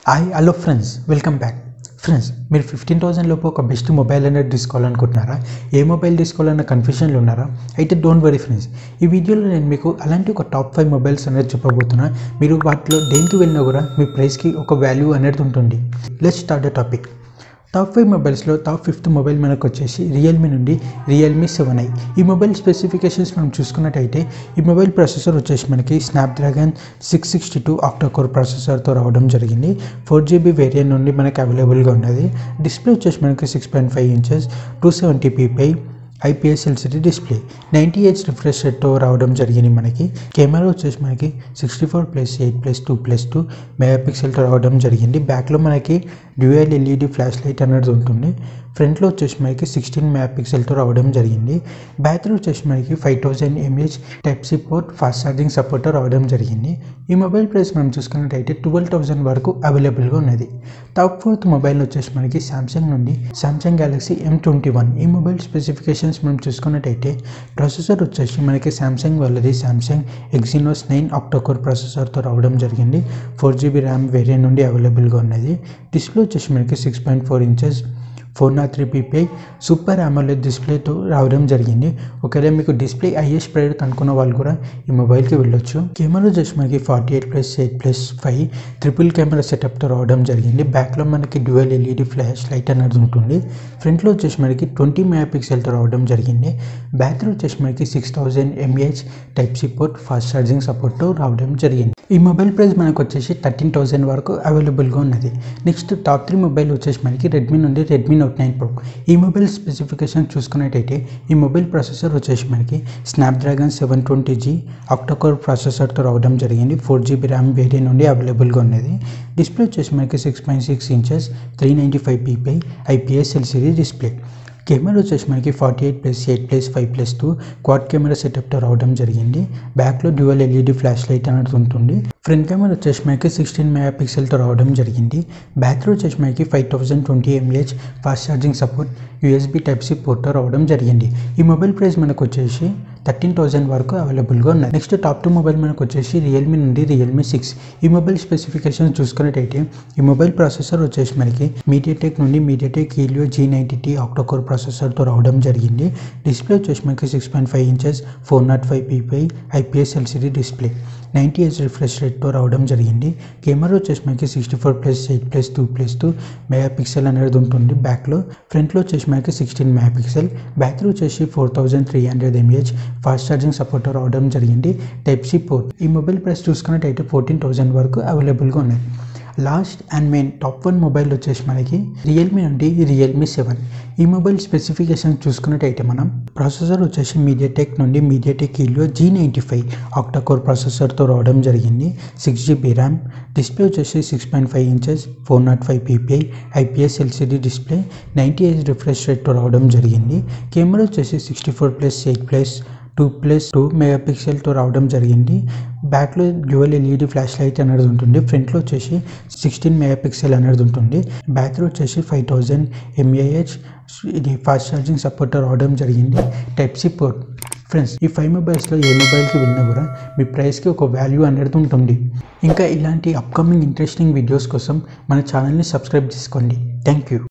hi hello friends welcome back friends మీరు fifteen thousand లోపు ఒక బెస్ట్ మొబైల్ అనేది తీసుకోవాలనుకుంటున్నారా ఏ మొబైల్ తీసుకోవాలన్న కన్ఫ్యూషన్లో ఉన్నారా అయితే డోంట్ వరీ ఫ్రెండ్స్ ఈ వీడియోలో నేను మీకు అలాంటి ఒక టాప్ ఫైవ్ మొబైల్స్ అనేది చెప్పబోతున్నా మీరు వాటిలో దేనికి వెళ్ళినా కూడా మీ ప్రైస్కి ఒక వాల్యూ అనేది ఉంటుంది let's start the topic top five మొబైల్స్లో టాప్ ఫిఫ్త్ మొబైల్ మనకు వచ్చేసి రియల్మీ నుండి రియల్మీ సెవెన్ ఐ ఈ మొబైల్ స్పెసిఫికేషన్స్ మనం చూసుకున్నట్టయితే ఈ మొబైల్ ప్రాసెసర్ వచ్చేసి మనకి Snapdragon six sixty two octa core ప్రాసెసర్తో రావడం జరిగింది ఫోర్ జీబీ వేరియంట్ నుండి మనకి అవైలబుల్గా ఉన్నది డిస్ప్లే వచ్చేసి మనకి six point five inches two seventy PPI IPS LCD display ninety eight refresh రేట్తో రావడం జరిగింది మనకి కెమెరా వచ్చేసి మనకి sixty four plus eight plus two plus two mega పిక్సెల్తో రావడం జరిగింది బ్యాక్లో మనకి డ్యూయల్ ఎల్ఈడి ఫ్లాష్ లైట్ అనేది ఉంటుంది ఫ్రంట్లో వచ్చేసి మనకి సిక్స్టీన్ మెగా పిక్సెల్తో రావడం జరిగింది బ్యాటరీ వచ్చేసి మనకి five thousand mAh type C port fast charging support రావడం జరిగింది ఈ మొబైల్ ప్రైస్ మనం చూసుకున్నట్టయితే ట్వెల్వ్ థౌసండ్ వరకు అవైలబుల్గా ఉన్నది టాప్ ఫోర్త్ మొబైల్ వచ్చేసి మనకి సామ్సంగ్ నుండి Samsung Galaxy M twenty one ఈ మొబైల్ స్పెసిఫికేషన్స్ మనం చూసుకున్నట్టయితే ప్రాసెసర్ వచ్చేసి మనకి సామ్సంగ్ వాళ్ళది సామ్సంగ్ ఎగ్జినోస్ నైన్ ఆక్టోకోర్ ప్రాసెసర్తో రావడం జరిగింది ఫోర్ జీబీ ర్యామ్ వేరియంట్ నుండి అవైలబుల్గా ఉన్నది డిస్ప్లే వచ్చేసి మనకి six point four inches four nought three PPI super AMOLED డిస్ప్లేతో రావడం జరిగింది ఒకవేళ మీకు డిస్ప్లే ఐఎస్ ప్రైడ్ అనుకున్న వాళ్ళు కూడా ఈ మొబైల్కి వెళ్ళొచ్చు కెమెరా వచ్చేసి మనకి forty eight plus eight plus five triple camera సెటప్తో రావడం జరిగింది బ్యాక్లో మనకి డ్యూయల్ ఎల్ఈడి ఫ్లాష్ లైట్ అనేది ఉంటుంది ఫ్రంట్లో వచ్చేసి మనకి ట్వంటీ మెగా పిక్సెల్తో రావడం జరిగింది బ్యాటరీ వచ్చేసి మనకి six thousand mAh type C port fast charging సపోర్ట్తో రావడం జరిగింది ఈ మొబైల్ ప్రైస్ మనకు వచ్చేసి థర్టీన్ థౌసండ్ వరకు అవైలబుల్గా ఉన్నది నెక్స్ట్ టాప్ త్రీ మొబైల్ వచ్చేసి మనకి రెడ్మీ నుండి రెడ్మీ నోట్ నైన్ ప్రో ఈ మొబైల్ స్పెసిఫికేషన్ చూసుకున్నట్టయితే ఈ మొబైల్ ప్రాసెసర్ వచ్చేసి మనకి Snapdragon seven twenty G octa core ప్రాసెసర్తో రావడం జరిగింది ఫోర్ జీబీ ర్యామ్ వేరియంట్ నుండి అవైలబుల్గా ఉన్నది డిస్ప్లే వచ్చేసి మనకి six point six inches three ninety five PPI IPS LCD display camera వచ్చేసి మనకి forty eight plus eight plus five plus two quad camera సెటప్తో రావడం జరిగింది బ్యాక్లో డ్యూయల్ ఎల్ఈడి ఫ్లాష్ లైట్ అనేది ఉంటుంది ఫ్రంట్ కెమెరా వచ్చేసి మనకి సిక్స్టీన్ మెగా పిక్సెల్తో రావడం జరిగింది బ్యాటరీ వచ్చేసి మనకి five thousand twenty mAh fast charging support USB type C పోర్ట్తో రావడం జరిగింది ఈ మొబైల్ ప్రైస్ మనకు వచ్చేసి థర్టీన్ థౌసండ్ వరకు అవైలబుల్గా ఉన్నాయి నెక్స్ట్ టాప్ టూ మొబైల్ మనకు వచ్చేసి రియల్మీ నుండి రియల్మీ సిక్స్ ఈ మొబైల్ స్పెసిఫికేషన్ చూసుకున్నట్టయితే ఈ మొబైల్ ప్రాసెసర్ వచ్చేసి మనకి మీడియాటెక్ నుండి MediaTek Helio G ninety T octa core ప్రాసెసర్తో రావడం జరిగింది డిస్ప్లే వచ్చేసి మనకి six point five inches four nought five PPI IPS LCD display ninety eight refresh రేట్తో రావడం జరిగింది కెమెరా వచ్చేసి మనకి sixty four plus eight plus two plus two mega pixel అనేది ఉంటుంది బ్యాక్లో ఫ్రంట్లో వచ్చేసి మనకి సిక్స్టీన్ మెగా పిక్సెల్ బ్యాటరీ వచ్చేసి four thousand three hundred mAh fast charging support రావడం జరిగింది టైప్ సి పోర్ట్ ఈ మొబైల్ ప్రైస్ చూసుకున్నట్టయితే ఫోర్టీన్ థౌసండ్ వరకు అవైలబుల్గా ఉన్నాయి last and main top one mobile వచ్చేసి మనకి రియల్మీ నుండి రియల్మీ సెవెన్ ఈ మొబైల్ స్పెసిఫికేషన్ చూసుకున్నట్టయితే మనం ప్రాసెసర్ వచ్చేసి మీడియాటెక్ నుండి MediaTek Helio G ninety five octa core ప్రాసెసర్తో రావడం జరిగింది సిక్స్ జీబీ ర్యామ్ డిస్ప్లే వచ్చేసి six point five inches four nought five PPI IPS LCD display ninety eight refresh రేట్తో రావడం జరిగింది కెమెరా వచ్చేసి sixty four plus eight plus two plus two mega పిక్సెల్తో రావడం జరిగింది బ్యాక్లో డ్యూయల్ ఎల్ఈడి ఫ్లాష్ లైట్ అనేది ఉంటుంది ఫ్రంట్లో వచ్చేసి సిక్స్టీన్ మెగా పిక్సెల్ అనేది ఉంటుంది బ్యాటరీ వచ్చేసి ఫైవ్ థౌజండ్ ఎంఏహెచ్ ఇది ఫాస్ట్ ఛార్జింగ్ సపోర్ట్ రావడం జరిగింది టైప్ సి పోర్ట్ ఫ్రెండ్స్ ఈ ఫైవ్ మొబైల్స్లో ఏ మొబైల్కి వెళ్ళినా కూడా మీ ప్రైస్కి ఒక వాల్యూ అనేది ఉంటుంది ఇంకా ఇలాంటి అప్కమింగ్ ఇంట్రెస్టింగ్ వీడియోస్ కోసం మన ఛానల్ని సబ్స్క్రైబ్ చేసుకోండి థ్యాంక్ యూ